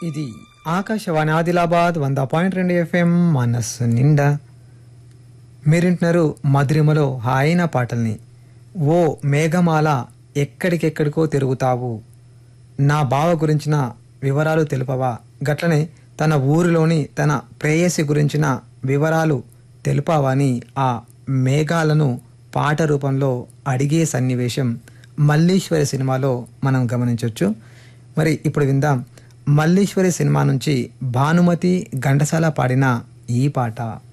ఇది ఆకాశవాణి ఆదిలాబాద్ వంద పాయింట్ రెండు ఎఫ్ఎం మనస్సు నిండా మీరింటున్నారు మధురిమలో హాయిన పాటల్ని ఓ మేఘమాల ఎక్కడికెక్కడికో తిరుగుతావు నా బావ గురించిన వివరాలు తెలుపవా గట్లనే తన ఊరిలోని తన ప్రేయసి గురించిన వివరాలు తెలుపావా అని ఆ మేఘాలను పాట రూపంలో అడిగే సన్నివేశం మల్లీశ్వరి సినిమాలో మనం గమనించవచ్చు మరి ఇప్పుడు విందాం మల్లీశ్వరి సినిమా నుంచి భానుమతి ఘంటసాల పాడిన ఈ పాట